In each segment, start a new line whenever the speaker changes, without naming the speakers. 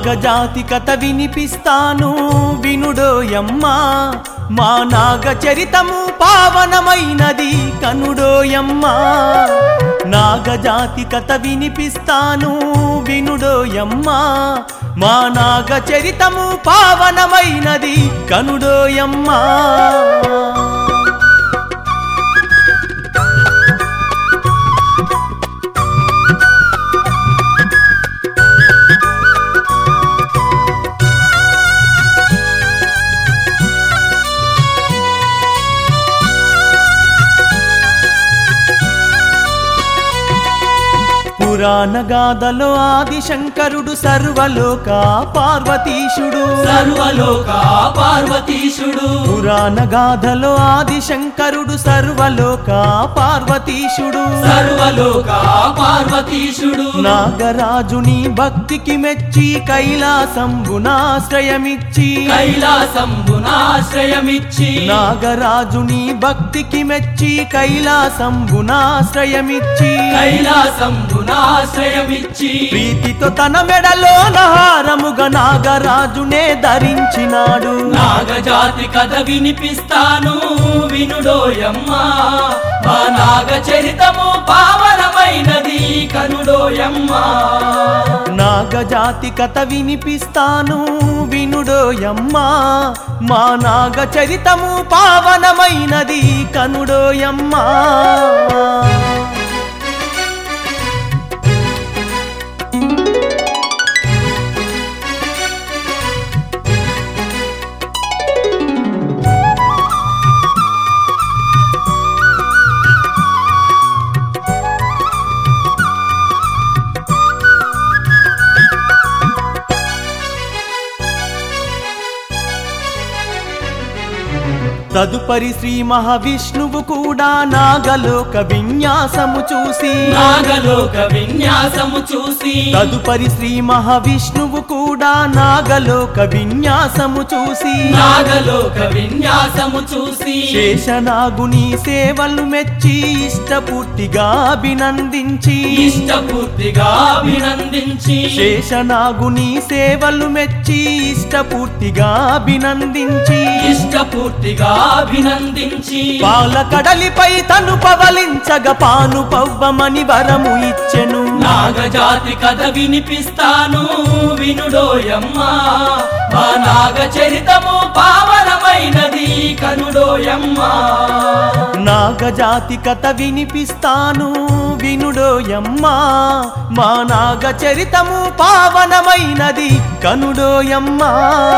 నాగజాతి కథ వినిపిస్తాను వినుడోయమ్మా మా నాగ చరితము పావనమైనది కనుడోయమ్మా నాగజాతి కథ వినిపిస్తాను వినుడోయమ్మా మా నాగ చరితము పావనమైనది కనుడోయమ్మా పురాణ గాథలో ఆదిశంకరుడు సర్వలోక పార్వతీశుడు
సర్వలోక పార్వతీశుడు
పురాణ గాథలో ఆదిశంకరుడు సర్వలోక పార్వతీశుడు
సర్వలోక పార్వతీశుడు
నాగరాజుని భక్తికి మెచ్చి కైలాసంబునాశ్రయమిచ్చి
కైలాసంబునాశ్రయమిచ్చి
నాగరాజుని భక్తికి మెచ్చి కైలాసంబునాశ్రయమిచ్చి
కైలాసంబునాశ్రయమిచ్చి
ప్రీతితో తన మెడలో హారముగా నాగరాజునే ధరించినాడు
నాగజాతి కథ వినిపిస్తాను వినుడోయమ్మా మా నాగ చరితము పావనమైనది కనుడోయమ్మా
నాగజాతి కథ వినిపిస్తాను వినుడోయమ్మా మా నాగ చరితము పావనమైనది కనుడోయమ్మా తదుపరి శ్రీ మహావిష్ణువు కూడా నాగలోక విన్యాసము చూసి
నాగలోక విన్యాసము చూసి
తదుపరి శ్రీ మహావిష్ణువు కూడా నాగలోక విన్యాసము చూసి
నాగలోక విన్యాసము చూసి
శేషనాగుని సేవలు మెచ్చి ఇష్టపూర్తిగా అభినందించి
ఇష్టపూర్తిగా అభినందించి
శేషనాగుని సేవలు మెచ్చి ఇష్టపూర్తిగా అభినందించి
ఇష్టపూర్తిగా అభినందించి
పాలకడలిపై తను పవలించగ పాను పవ్వమని వరము ఇచ్చెను
నాగజాతి కథ వినిపిస్తాను వినుడోయమ్మా మా నాగ చరితము పావనమైనది కనుడోయమ్మా
నాగజాతి కథ వినిపిస్తాను వినుడోయమ్మా మా నాగ చరితము పావనమైనది కనుడోయమ్మా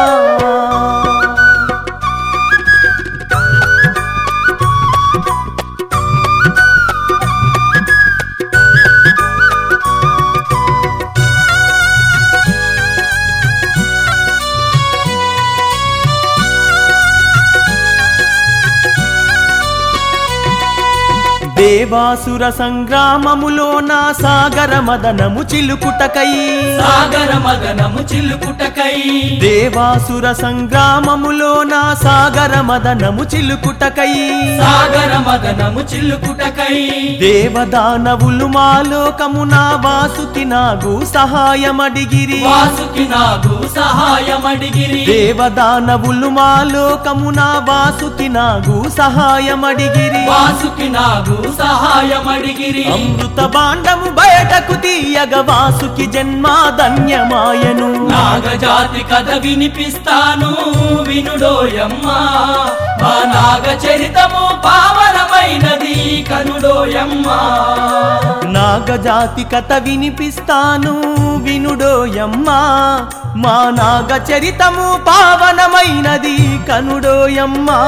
దేవాసుర సంగ్రామములో నా సాగర మదనము చిలుకుటకై
సాగర మదనము చిలుకుటకై
దేవాసుర సంగ్రామములో నా సాగర మదనము చిలుకుటకై
సాగర మదనము చిలుకుటకై
దేవదానవులు మాలోకము నా వాసుకి నాగు సహాయమడిగిరి
వాసుకి నాగు సహాయమడిగిరి
దేవదానవులు మాలోకము నా వాసుకి నాగు సహాయమడిగిరి
వాసుకి నాగు సహాయమడిగిరి
అమృత బాండము బయటకు తీయగ వాసుకి జన్మాధన్యమాయను
నాగజాతి కథ వినిపిస్తాను వినుడోయమ్మా మా నాగ చరితము పావనమైనది కనుడోయమ్మా
నాగజాతి కథ వినిపిస్తాను వినుడోయమ్మా మా నాగ చరితము పావనమైనది కనుడోయమ్మా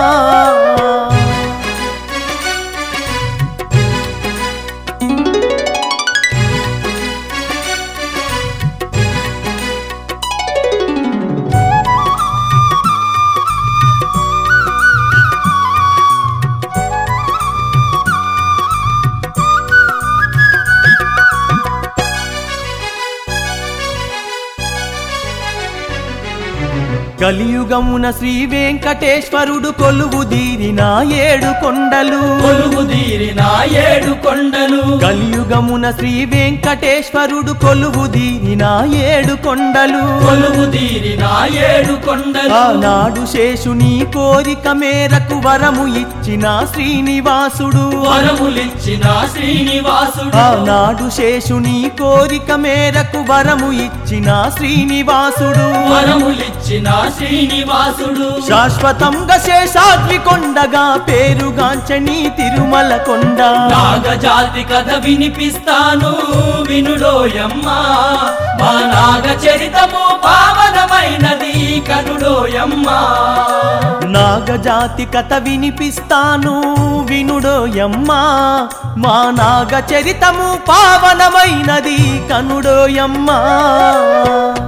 కలియుగమున శ్రీ వెంకటేశ్వరుడు కొలువు దీరిన ఏడు కొండలు
కొలువు తీరిన ఏడు కొండలు
కలియుగమున శ్రీ వెంకటేశ్వరుడు కొలువు దీరిన ఏడు కొండలు
కొలువు తీరిన ఏడు కొండలు
ఆనాడు శేషుని కోరిక మేరకు వరము ఇచ్చిన శ్రీనివాసుడు
వరములిచ్చిన శ్రీనివాసుడు
ఆనాడు శేషుని కోరిక మేరకు వరము ఇచ్చిన శ్రీనివాసుడు
వరములిచ్చిన శ్రీనివాసుడు
శాశ్వతంగా శేషాద్రి కొండగా పేరుగాంచని తిరుమల కొండ
నాగజాతి కథ వినిపిస్తాను వినుడోయమ్మా మా నాగ చరితము పావనమైనది కనుడోయమ్మా
నాగజాతి కథ వినిపిస్తాను వినుడోయమ్మా మా నాగ చరితము పావనమైనది కనుడోయమ్మా